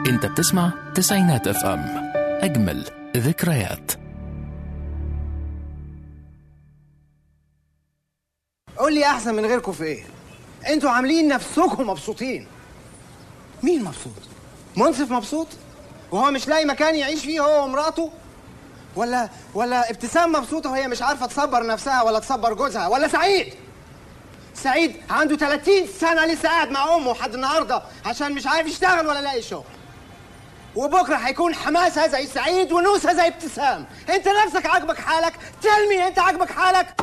انت بتسمع تسعينات اف ام اجمل ذكريات قول لي احسن من غيركم في ايه انتوا عاملين نفسكم مبسوطين مين مبسوط منصف مبسوط وهو مش لاقي مكان يعيش فيه هو ومراته ولا ولا ابتسام مبسوطه وهي مش عارفه تصبر نفسها ولا تصبر جوزها ولا سعيد سعيد عنده 30 سنه لسه قاعد مع امه لحد النهارده عشان مش عارف يشتغل ولا لاقي شغل وبكره هيكون حماسها زي سعيد ونوسها زي ابتسام انت نفسك عاجبك حالك تلمي انت عاجبك حالك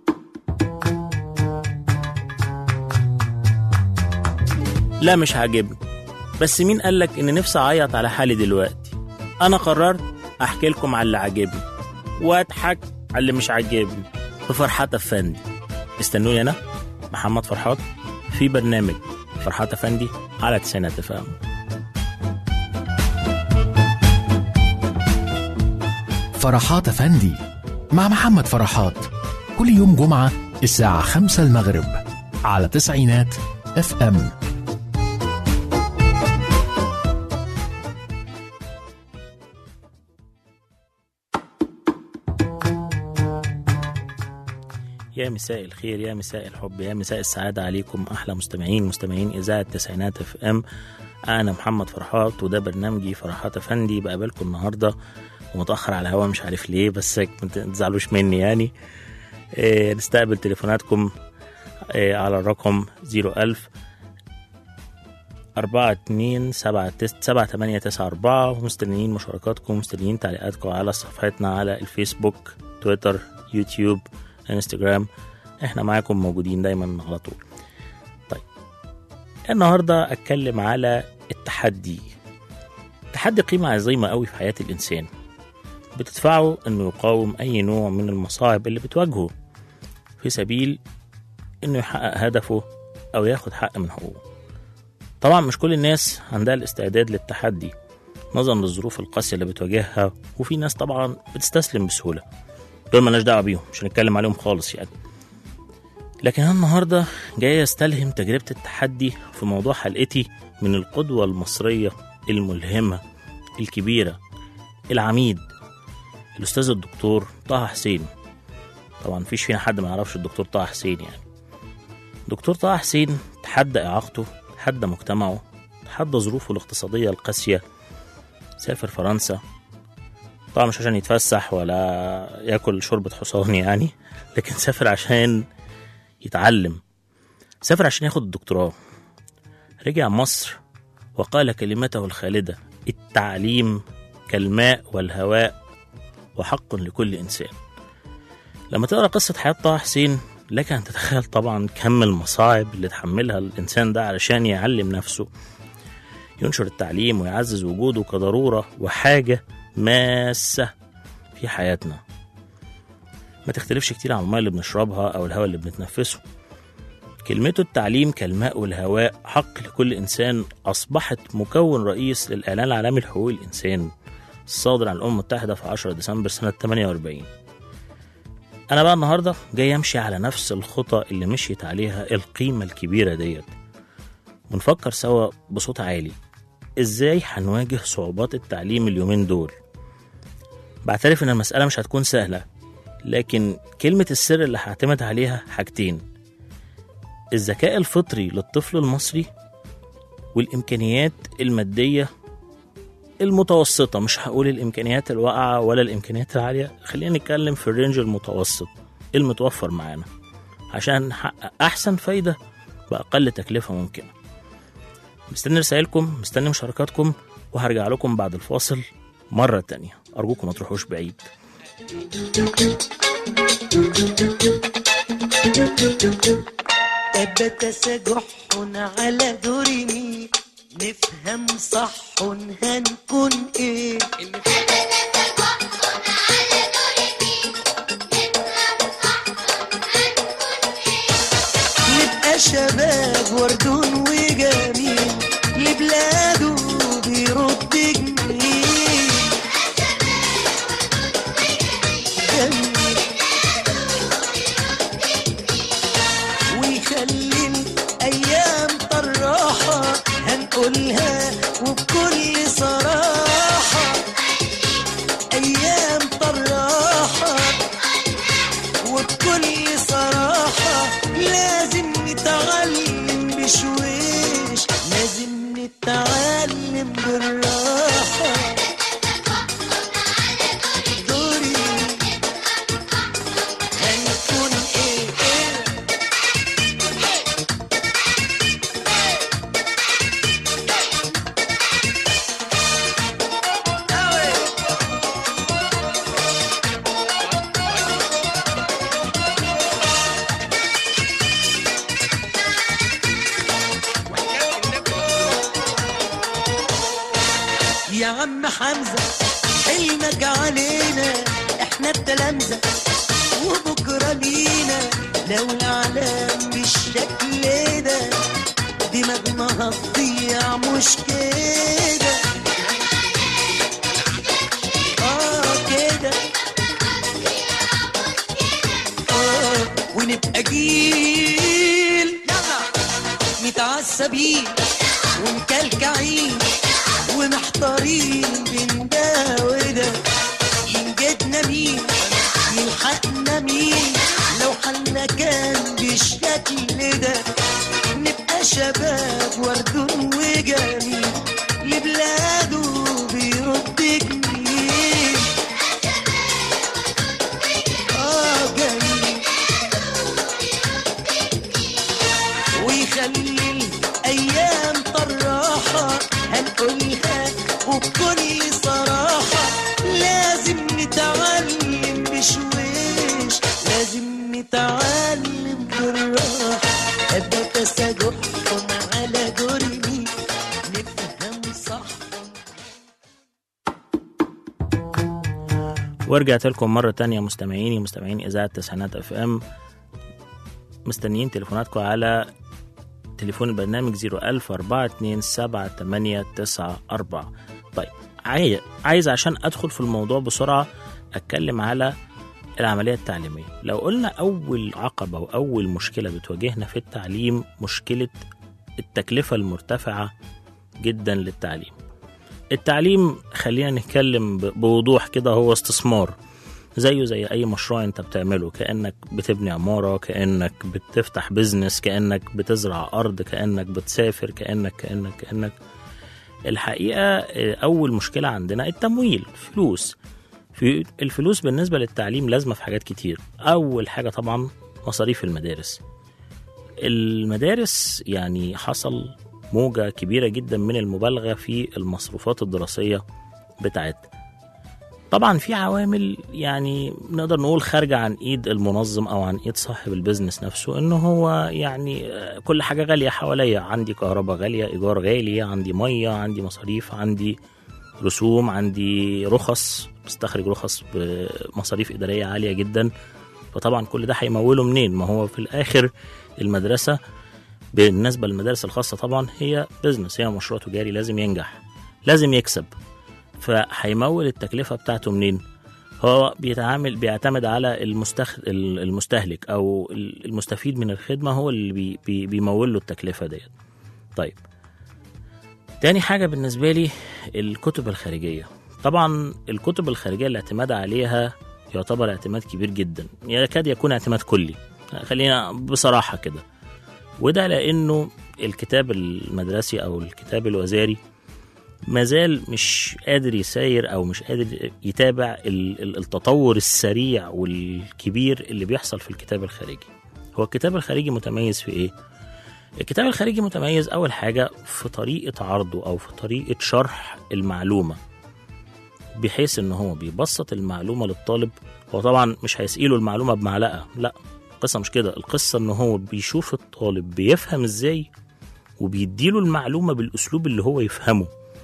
لا مش عاجبني بس مين قالك ان نفسي اعيط على حالي دلوقتي انا قررت احكي لكم على اللي عاجبني واضحك على اللي مش عاجبني في فرحات افندي استنوني انا محمد فرحات في برنامج فرحات افندي على تسعينات افهم فرحات افندي مع محمد فرحات كل يوم جمعة الساعة خمسة المغرب على تسعينات اف ام يا مساء الخير يا مساء الحب يا مساء السعادة عليكم أحلى مستمعين مستمعين إذاعة تسعينات اف ام أنا محمد فرحات وده برنامجي فرحات أفندي بقابلكم النهاردة ومتأخر على الهوا مش عارف ليه بس ما تزعلوش مني يعني إيه نستقبل تليفوناتكم إيه على الرقم 01000 أربعة اتنين سبعة تس سبعة تمانية تسعة أربعة ومستنيين مشاركاتكم ومستنيين تعليقاتكم على صفحتنا على الفيسبوك تويتر يوتيوب انستجرام احنا معاكم موجودين دايما على طول طيب النهارده اتكلم على التحدي التحدي قيمة عظيمة قوي في حياة الإنسان بتدفعه إنه يقاوم أي نوع من المصاعب اللي بتواجهه في سبيل إنه يحقق هدفه أو ياخد حق من حقوقه طبعا مش كل الناس عندها الاستعداد للتحدي نظرا للظروف القاسية اللي بتواجهها وفي ناس طبعا بتستسلم بسهولة دول مالناش دعوة بيهم مش هنتكلم عليهم خالص يعني لكن أنا النهاردة جاي أستلهم تجربة التحدي في موضوع حلقتي من القدوة المصرية الملهمة الكبيرة العميد الأستاذ الدكتور طه حسين طبعا مفيش فينا حد ما يعرفش الدكتور طه حسين يعني دكتور طه حسين تحدى إعاقته تحدى مجتمعه تحدى ظروفه الاقتصادية القاسية سافر فرنسا طبعا مش عشان يتفسح ولا ياكل شوربة حصان يعني لكن سافر عشان يتعلم سافر عشان ياخد الدكتوراه رجع مصر وقال كلمته الخالدة التعليم كالماء والهواء وحق لكل إنسان لما تقرأ قصة حياة طه حسين لك أن تتخيل طبعا كم المصاعب اللي تحملها الإنسان ده علشان يعلم نفسه ينشر التعليم ويعزز وجوده كضرورة وحاجة ماسة في حياتنا ما تختلفش كتير عن المية اللي بنشربها أو الهواء اللي بنتنفسه كلمته التعليم كالماء والهواء حق لكل إنسان أصبحت مكون رئيس للإعلان العالمي لحقوق الإنسان الصادر عن الأمم المتحدة في 10 ديسمبر سنة 48 أنا بقى النهاردة جاي أمشي على نفس الخطى اللي مشيت عليها القيمة الكبيرة ديت ونفكر سوا بصوت عالي إزاي هنواجه صعوبات التعليم اليومين دول بعترف إن المسألة مش هتكون سهلة لكن كلمة السر اللي هعتمد عليها حاجتين الذكاء الفطري للطفل المصري والإمكانيات المادية المتوسطة مش هقول الإمكانيات الواقعة ولا الإمكانيات العالية خلينا نتكلم في الرينج المتوسط المتوفر معانا عشان نحقق أحسن فايدة بأقل تكلفة ممكنة مستني رسائلكم مستني مشاركاتكم وهرجع لكم بعد الفاصل مرة تانية أرجوكم ما تروحوش بعيد أبت سجح على ذرمي نفهم صح هنكون ايه نبقى شباب وردون وجميل لبلاده بيرد جميل جميل ويخلي الايام طراحه هنقولها وبكل بشويش لازم نتعلم بالراحة دوري هنكون ايه ايه يا عم حمزة حلمك علينا احنا التلامذة وبكرة لينا لو العالم بالشكل ده دماغنا هتضيع مش كده اه كده اه ونبقى جيل يلا متعصبين ومكلكعين ومحتارين بين ده وده ينجدنا مين يلحقنا مين لو حالنا كان بالشكل ده نبقى شباب وردون وجميل لبلاده بيرد جميل اه جميل ويخلي الايام طراحه هنقولها وبكل صراحه لازم نتعلم بشويش لازم نتعلم بالراحه ابدا تسجح على جرمي نفهم صح ورجعت لكم مرة تانية مستمعيني مستمعين إذاعة تسعينات اف ام مستنيين تليفوناتكم على تليفون البرنامج 01000 427 طيب عاي- عايز عشان أدخل في الموضوع بسرعة أتكلم على العملية التعليمية لو قلنا أول عقبة وأول مشكلة بتواجهنا في التعليم مشكلة التكلفة المرتفعة جدا للتعليم التعليم خلينا نتكلم ب- بوضوح كده هو استثمار زيه زي اي مشروع انت بتعمله كانك بتبني عماره كانك بتفتح بيزنس كانك بتزرع ارض كانك بتسافر كانك كانك كانك الحقيقه آه، اول مشكله عندنا التمويل فلوس في الفلوس بالنسبه للتعليم لازمه في حاجات كتير اول حاجه طبعا مصاريف المدارس المدارس يعني حصل موجة كبيرة جدا من المبالغة في المصروفات الدراسية بتاعتها طبعا في عوامل يعني نقدر نقول خارجة عن ايد المنظم او عن ايد صاحب البيزنس نفسه انه هو يعني آه، كل حاجة غالية حواليا عندي كهرباء غالية ايجار غالي عندي مية عندي مصاريف عندي رسوم عندي رخص بستخرج رخص بمصاريف إدارية عالية جدا فطبعا كل ده هيموله منين ما هو في الآخر المدرسة بالنسبة للمدارس الخاصة طبعا هي بزنس هي مشروع تجاري لازم ينجح لازم يكسب فهيمول التكلفة بتاعته منين هو بيتعامل بيعتمد على المستخ... المستهلك او المستفيد من الخدمة هو اللي بي... بي... بيمول له التكلفة ديت طيب تاني حاجة بالنسبة لي الكتب الخارجية طبعا الكتب الخارجية الاعتماد عليها يعتبر اعتماد كبير جدا يكاد يكون اعتماد كلي خلينا بصراحة كده وده لأنه الكتاب المدرسي أو الكتاب الوزاري مازال مش قادر يساير أو مش قادر يتابع ال- ال- التطور السريع والكبير اللي بيحصل في الكتاب الخارجي هو الكتاب الخارجي متميز في إيه؟ الكتاب الخارجي متميز أول حاجة في طريقة عرضه أو في طريقة شرح المعلومة بحيث إن هو بيبسط المعلومة للطالب هو طبعا مش هيسقيله المعلومة بمعلقة لا القصة مش كده القصة إن هو بيشوف الطالب بيفهم إزاي وبيديله المعلومة بالأسلوب اللي هو يفهمه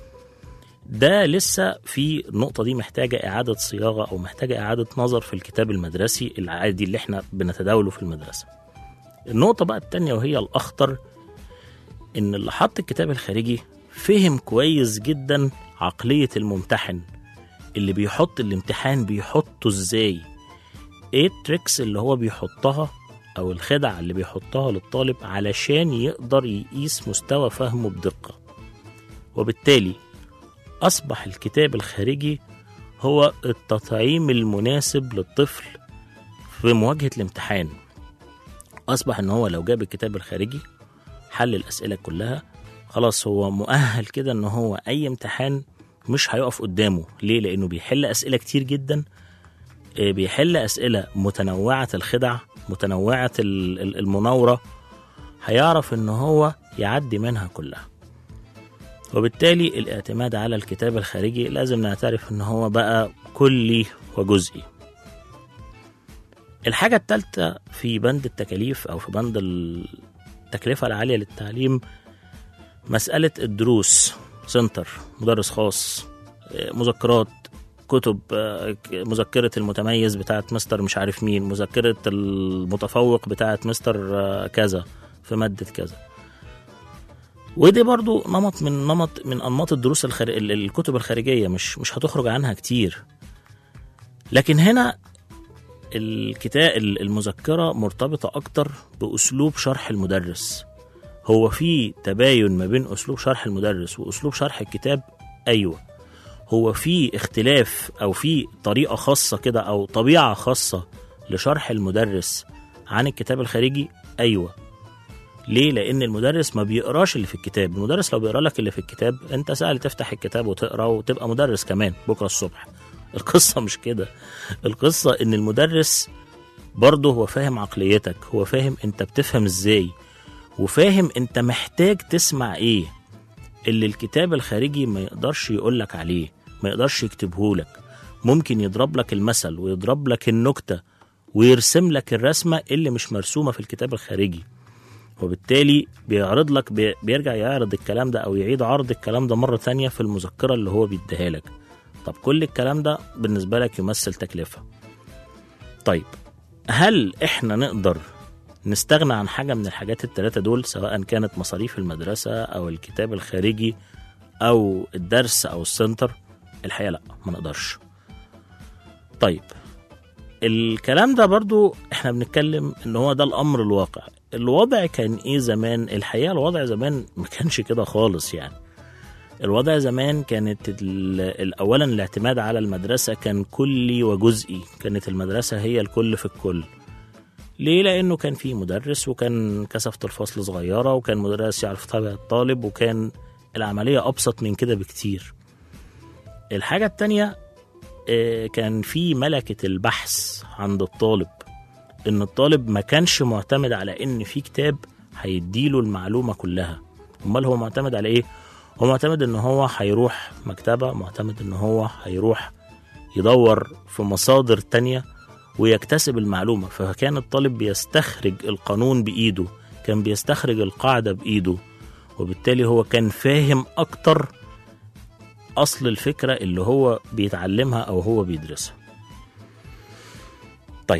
ده لسه في النقطة دي محتاجة إعادة صياغة أو محتاجة إعادة نظر في الكتاب المدرسي العادي اللي احنا بنتداوله في المدرسة النقطة بقى التانية وهي الأخطر إن اللي حط الكتاب الخارجي فهم كويس جدا عقلية الممتحن اللي بيحط الامتحان بيحطه ازاي ايه التريكس اللي هو بيحطها او الخدع اللي بيحطها للطالب علشان يقدر يقيس مستوى فهمه بدقة وبالتالي أصبح الكتاب الخارجي هو التطعيم المناسب للطفل في مواجهة الامتحان أصبح إن هو لو جاب الكتاب الخارجي حل الاسئله كلها خلاص هو مؤهل كده ان هو اي امتحان مش هيقف قدامه ليه لانه بيحل اسئله كتير جدا آه، بيحل اسئله متنوعه الخدع متنوعه ال- ال- المناوره هيعرف ان هو يعدي منها كلها وبالتالي الاعتماد على الكتاب الخارجي لازم نعترف ان هو بقى كلي وجزئي الحاجة الثالثة في بند التكاليف أو في بند التكلفة العالية للتعليم مسألة الدروس سنتر مدرس خاص آه، مذكرات كتب آه، ك- مذكرة المتميز بتاعت مستر مش عارف مين مذكرة المتفوق بتاعت مستر آه، كذا في مادة كذا ودي برضو نمط من نمط من انماط الدروس الخارج... ال- الكتب الخارجيه مش مش هتخرج عنها كتير لكن هنا الكتاب المذكره مرتبطه اكتر باسلوب شرح المدرس هو في تباين ما بين اسلوب شرح المدرس واسلوب شرح الكتاب ايوه هو في اختلاف او في طريقه خاصه كده او طبيعه خاصه لشرح المدرس عن الكتاب الخارجي ايوه ليه؟ لأن المدرس ما بيقراش اللي في الكتاب، المدرس لو بيقرا لك اللي في الكتاب أنت سهل تفتح الكتاب وتقرا وتبقى مدرس كمان بكرة الصبح. القصة مش كده، القصة إن المدرس برضه هو فاهم عقليتك، هو فاهم أنت بتفهم إزاي، وفاهم أنت محتاج تسمع إيه. اللي الكتاب الخارجي ما يقدرش يقولك عليه، ما يقدرش يكتبهولك. ممكن يضرب لك المثل ويضرب لك النكتة ويرسم لك الرسمة اللي مش مرسومة في الكتاب الخارجي. وبالتالي بيعرض لك بي- بيرجع يعرض الكلام ده او يعيد عرض الكلام ده مره تانية في المذكره اللي هو بيديها لك طب كل الكلام ده بالنسبه لك يمثل تكلفه طيب هل احنا نقدر نستغنى عن حاجه من الحاجات الثلاثه دول سواء كانت مصاريف المدرسه او الكتاب الخارجي او الدرس او السنتر الحقيقه لا ما نقدرش طيب الكلام ده برضو احنا بنتكلم ان هو ده الامر الواقع الوضع كان ايه زمان الحقيقه الوضع زمان ما كانش كده خالص يعني الوضع زمان كانت ال- ال- اولا الاعتماد على المدرسه كان كلي وجزئي كانت المدرسه هي الكل في الكل ليه لانه كان في مدرس وكان كثافه الفصل صغيره وكان مدرس يعرف يتابع الطالب وكان العمليه ابسط من كده بكتير الحاجه التانيه آه، كان في ملكه البحث عند الطالب ان الطالب ما كانش معتمد على ان في كتاب هيديله المعلومه كلها امال هو معتمد على ايه هو معتمد ان هو هيروح مكتبه معتمد ان هو هيروح يدور في مصادر تانية ويكتسب المعلومة فكان الطالب بيستخرج القانون بإيده كان بيستخرج القاعدة بإيده وبالتالي هو كان فاهم أكتر أصل الفكرة اللي هو بيتعلمها أو هو بيدرسها طيب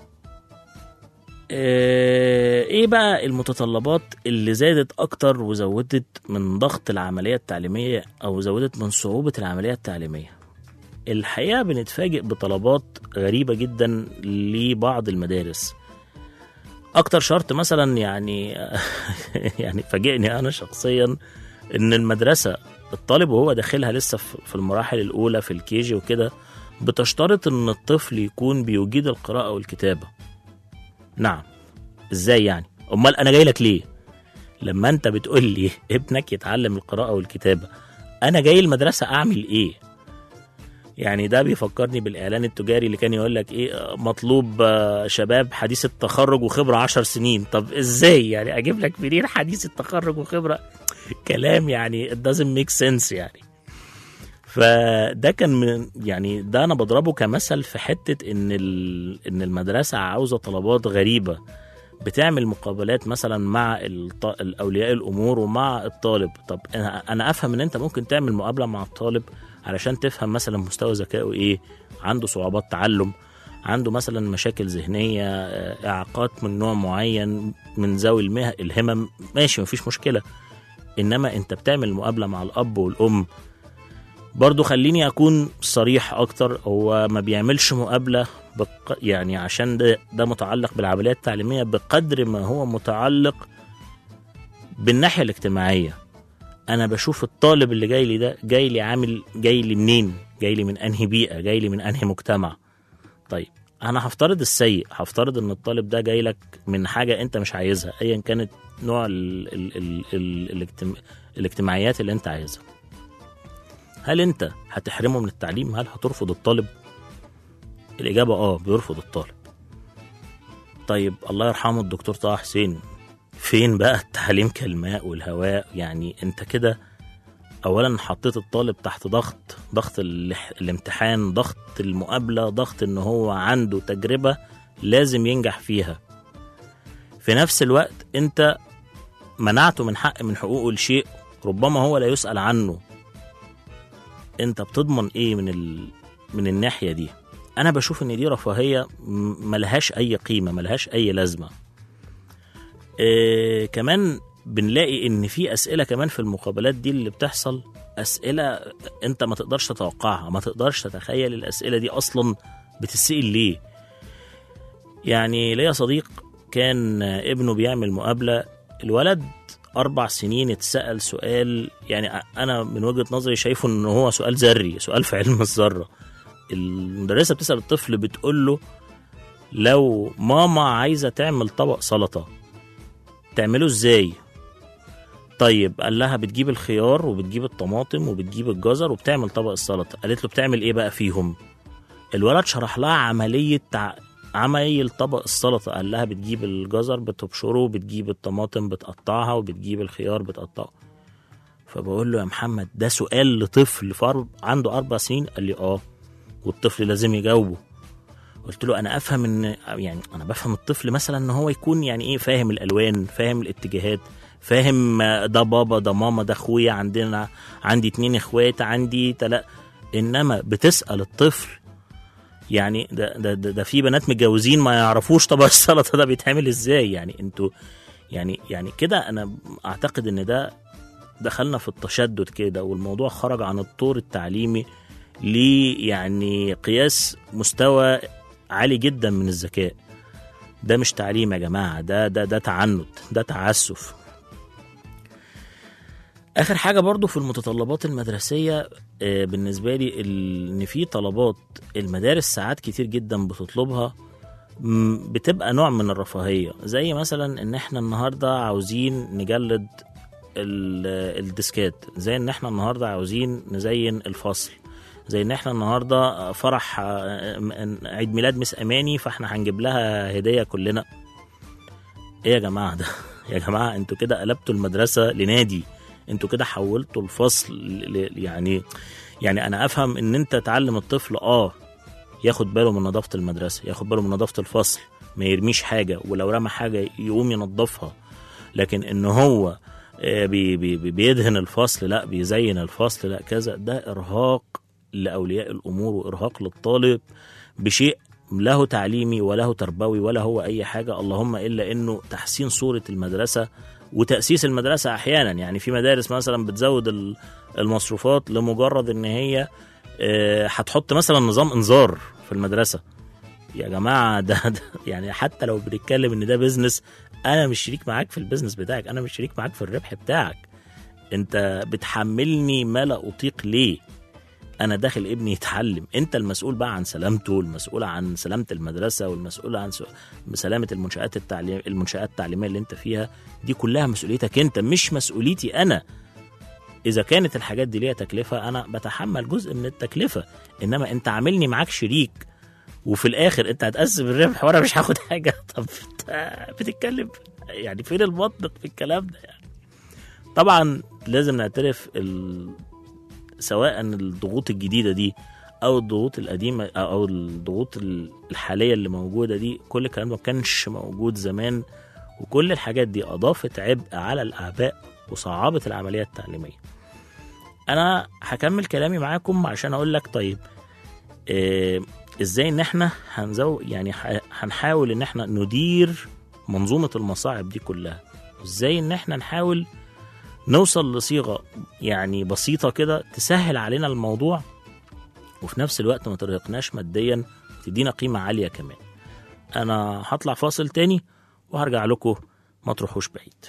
آه، ايه بقى المتطلبات اللي زادت اكتر وزودت من ضغط العمليه التعليميه او زودت من صعوبه العمليه التعليميه الحقيقه بنتفاجئ بطلبات غريبه جدا لبعض المدارس اكتر شرط مثلا يعني يعني فاجئني انا شخصيا ان المدرسه الطالب وهو داخلها لسه في في المراحل الاولى في الكيجي وكده بتشترط ان الطفل يكون بيجيد القراءه والكتابه نعم ازاي يعني امال انا جاي لك ليه لما انت بتقول لي ابنك يتعلم القراءه والكتابه انا جاي المدرسه اعمل ايه يعني ده بيفكرني بالاعلان التجاري اللي كان يقول لك ايه آه، مطلوب آه، شباب حديث التخرج وخبره عشر سنين طب ازاي يعني اجيب لك منين حديث التخرج وخبره كلام يعني it doesn't make sense يعني فده كان من يعني ده انا بضربه كمثل في حته ان ال- ان المدرسه عاوزه طلبات غريبه بتعمل مقابلات مثلا مع الط- الاولياء الامور ومع الطالب طب انا أنا افهم ان انت ممكن تعمل مقابله مع الطالب علشان تفهم مثلا مستوى ذكائه ايه عنده صعوبات تعلم عنده مثلا مشاكل ذهنيه آه، اعاقات من نوع معين من ذوي المه الهمم ماشي مفيش مشكله انما انت بتعمل مقابله مع الاب والام برضو خليني اكون صريح اكتر هو ما بيعملش مقابله بق... يعني عشان ده ده متعلق بالعمليه التعليميه بقدر ما هو متعلق بالناحيه الاجتماعيه انا بشوف الطالب اللي جاي لي ده جاي لي عامل جاي لي منين جاي لي من انهي بيئه جاي لي من انهي مجتمع طيب انا هفترض السيء هفترض ان الطالب ده جاي لك من حاجه انت مش عايزها ايا كانت نوع ال ال ال ال الاجتم... الاجتماعيات اللي انت عايزها هل انت هتحرمه من التعليم هل هترفض الطالب الاجابه اه بيرفض الطالب طيب الله يرحمه الدكتور طه حسين فين بقى التعليم كالماء والهواء يعني انت كده اولا حطيت الطالب تحت ضغط ضغط ال- الامتحان ضغط المقابله ضغط ان هو عنده تجربه لازم ينجح فيها في نفس الوقت انت منعته من حق من حقوقه لشيء ربما هو لا يسأل عنه انت بتضمن ايه من ال... من الناحيه دي انا بشوف ان دي رفاهيه م- ملهاش اي قيمه ملهاش اي لازمه إيه كمان بنلاقي ان في اسئله كمان في المقابلات دي اللي بتحصل اسئله انت ما تقدرش تتوقعها ما تقدرش تتخيل الاسئله دي اصلا بتسال ليه يعني ليا صديق كان ابنه بيعمل مقابله الولد اربع سنين اتسال سؤال يعني انا من وجهه نظري شايفه ان هو سؤال ذري سؤال في علم الذره المدرسه بتسال الطفل بتقول له لو ماما عايزه تعمل طبق سلطه تعمله ازاي طيب قال لها بتجيب الخيار وبتجيب الطماطم وبتجيب الجزر وبتعمل طبق السلطه قالت له بتعمل ايه بقى فيهم الولد شرح لها عمليه تع... عمايل طبق السلطه قال لها بتجيب الجزر بتبشره بتجيب الطماطم بتقطعها وبتجيب الخيار بتقطعه فبقول له يا محمد ده سؤال لطفل فرد عنده اربع سنين قال لي اه والطفل لازم يجاوبه قلت له انا افهم ان يعني انا بفهم الطفل مثلا ان هو يكون يعني ايه فاهم الالوان فاهم الاتجاهات فاهم ده بابا ده ماما ده اخويا عندنا عندي اتنين اخوات عندي تلا انما بتسال الطفل يعني ده ده ده, ده في بنات متجوزين ما يعرفوش طبق السلطه ده بيتعمل ازاي يعني انتوا يعني يعني كده انا اعتقد ان ده دخلنا في التشدد كده والموضوع خرج عن الطور التعليمي ليه يعني قياس مستوى عالي جدا من الذكاء ده مش تعليم يا جماعه ده ده ده تعنت ده تعسف اخر حاجه برضو في المتطلبات المدرسيه آه، بالنسبه لي ال- ان في طلبات المدارس ساعات كتير جدا بتطلبها م، بتبقى نوع من الرفاهيه زي مثلا ان احنا النهارده عاوزين نجلد ال- الديسكات زي ان احنا النهارده عاوزين نزين الفصل زي ان احنا النهارده فرح آه، م- عيد ميلاد مس اماني فاحنا هنجيب لها هديه كلنا ايه يا جماعه ده يا جماعه انتوا كده قلبتوا المدرسه لنادي انتوا كده حولتوا الفصل ل- ل- يعني يعني انا افهم ان انت تعلم الطفل اه ياخد باله من نظافه المدرسه ياخد باله من نظافه الفصل ما يرميش حاجه ولو رمى حاجه يقوم ينظفها لكن ان هو آه، بي بي بي- بيدهن الفصل لا بيزين الفصل لا كذا ده ارهاق لاولياء الامور وارهاق للطالب بشيء له تعليمي وله تربوي ولا هو اي حاجه اللهم الا انه تحسين صوره المدرسه وتاسيس المدرسه احيانا يعني في مدارس مثلا بتزود ال- المصروفات لمجرد ان هي آه، هتحط مثلا نظام انذار في المدرسه يا جماعه ده, ده يعني حتى لو بنتكلم ان ده بيزنس انا مش شريك معاك في البيزنس بتاعك انا مش شريك معاك في الربح بتاعك انت بتحملني ما لا اطيق ليه انا داخل ابني يتعلم انت المسؤول بقى عن سلامته المسؤول عن سلامه المدرسه والمسؤول عن س- سلامه المنشات التعليم المنشات التعليميه اللي انت فيها دي كلها مسؤوليتك انت مش مسؤوليتي انا اذا كانت الحاجات دي ليها تكلفه انا بتحمل جزء من التكلفه انما انت عاملني معاك شريك وفي الاخر انت هتقسم الربح وانا مش هاخد حاجه طب انت بتتكلم يعني فين المنطق في الكلام ده يعني طبعا لازم نعترف ال... سواء الضغوط الجديده دي او الضغوط القديمه او الضغوط الحاليه اللي موجوده دي كل الكلام ده ما كانش موجود زمان وكل الحاجات دي اضافت عبء على الاعباء وصعبت العمليه التعليميه انا هكمل كلامي معاكم عشان اقول لك طيب آه ازاي ان احنا هنزو يعني ح- هنحاول ان احنا ندير منظومه المصاعب دي كلها ازاي ان احنا نحاول نوصل لصيغه يعني بسيطه كده تسهل علينا الموضوع وفي نفس الوقت ما ترهقناش ماديا تدينا قيمه عاليه كمان انا هطلع فاصل تاني وهرجع لكم ما تروحوش بعيد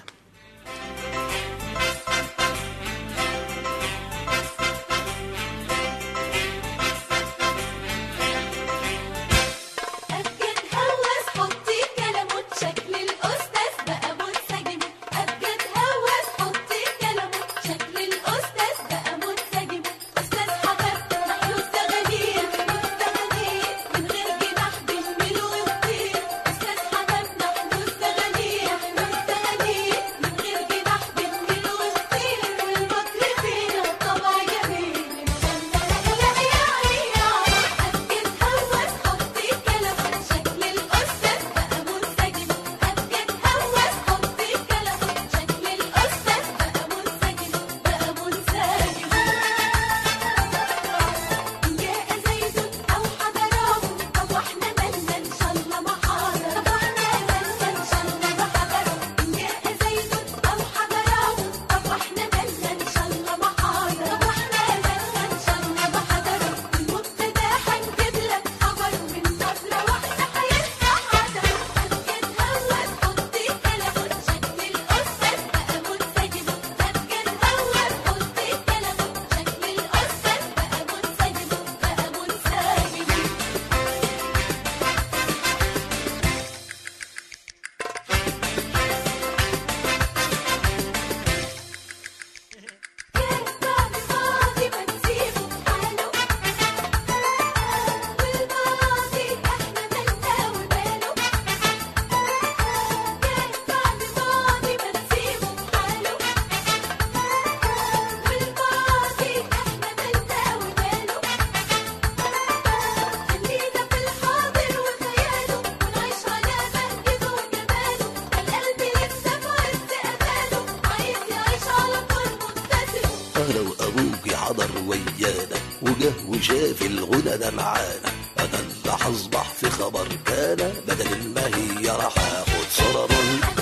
اللي شاف الغنى ده معانا انا اللي هصبح في خبر كان بدل ما هي راح اخد صرر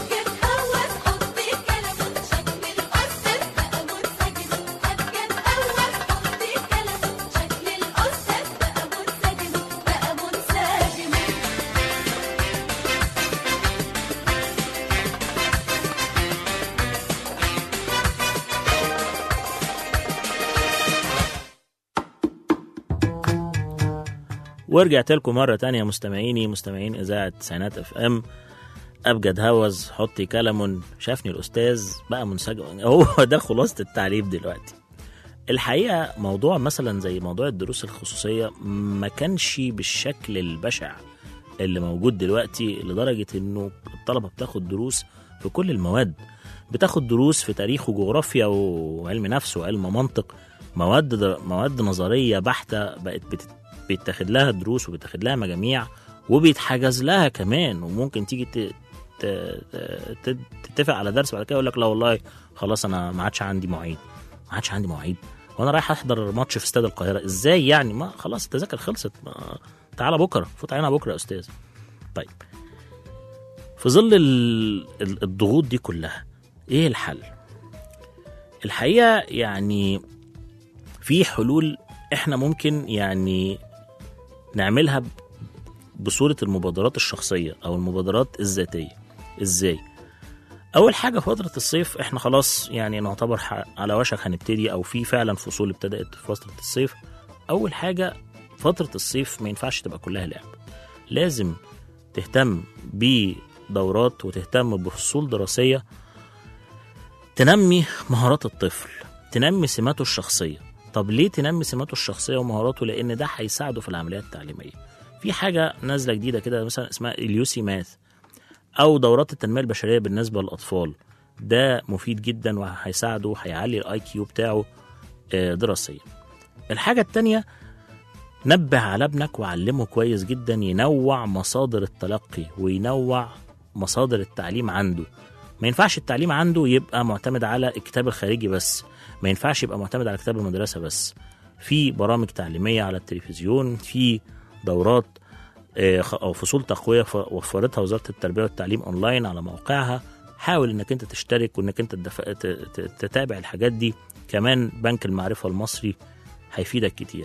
ورجعت لكم مرة تانية مستمعيني مستمعين إذاعة تسعينات اف ام أبجد هوز حطي كلم شافني الأستاذ بقى منسجم هو ده خلاصة التعليم دلوقتي الحقيقة موضوع مثلا زي موضوع الدروس الخصوصية ما كانش بالشكل البشع اللي موجود دلوقتي لدرجة إنه الطلبة بتاخد دروس في كل المواد بتاخد دروس في تاريخ وجغرافيا وعلم نفس وعلم منطق مواد مواد نظرية بحتة بقت بتت بيتاخد لها دروس وبيتاخد لها مجاميع وبيتحجز لها كمان وممكن تيجي ت... ت... ت... تتفق على درس بعد كده يقول لك لا والله خلاص انا ما عادش عندي مواعيد ما عادش عندي مواعيد وانا رايح احضر ماتش في استاد القاهره ازاي يعني ما خلاص التذاكر خلصت ما... تعالى بكره فوت علينا بكره يا استاذ طيب في ظل ال... ال- الضغوط دي كلها ايه الحل الحقيقه يعني في حلول احنا ممكن يعني نعملها ب- بصورة المبادرات الشخصية أو المبادرات الذاتية إزاي؟ أول حاجة فترة الصيف إحنا خلاص يعني نعتبر ح- على وشك هنبتدي أو في فعلا فصول ابتدأت في فترة الصيف أول حاجة فترة الصيف ما ينفعش تبقى كلها لعب لازم تهتم بدورات وتهتم بفصول دراسية تنمي مهارات الطفل تنمي سماته الشخصية طب ليه تنمي سماته الشخصية ومهاراته لأن ده هيساعده في العملية التعليمية في حاجة نازلة جديدة كده مثلا اسمها اليوسي ماث أو دورات التنمية البشرية بالنسبة للأطفال ده مفيد جدا وهيساعده هيعلي الاي كيو بتاعه آه، دراسيا الحاجة التانية نبه على ابنك وعلمه كويس جدا ينوع مصادر التلقي وينوع مصادر التعليم عنده ما ينفعش التعليم عنده يبقى معتمد على الكتاب الخارجي بس ما ينفعش يبقى معتمد على كتاب المدرسة بس في برامج تعليمية على التلفزيون في دورات آه، خ- أو فصول تقوية ف- وفرتها وزارة التربية والتعليم أونلاين على موقعها حاول إنك أنت تشترك وإنك أنت تدف- ت- ت- تتابع الحاجات دي كمان بنك المعرفة المصري هيفيدك كتير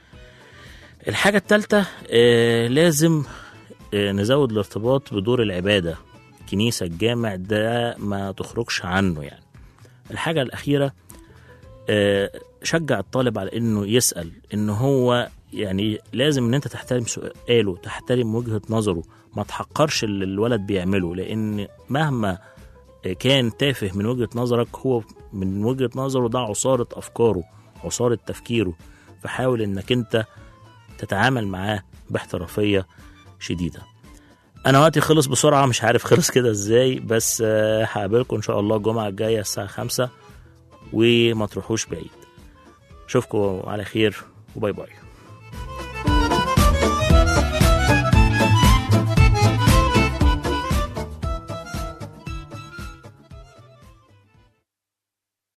الحاجة التالتة آه، لازم آه، نزود الارتباط بدور العبادة كنيسة الجامع ده ما تخرجش عنه يعني الحاجة الأخيرة آه، شجع الطالب على انه يسال ان هو يعني لازم ان انت تحترم سؤاله تحترم وجهه نظره ما تحقرش اللي الولد بيعمله لان مهما كان تافه من وجهه نظرك هو من وجهه نظره ده عصاره افكاره عصاره تفكيره فحاول انك انت تتعامل معاه باحترافيه شديده انا وقتي خلص بسرعه مش عارف خلص كده ازاي بس آه، هقابلكم ان شاء الله الجمعه الجايه الساعه خمسة وما تروحوش بعيد اشوفكم على خير وباي باي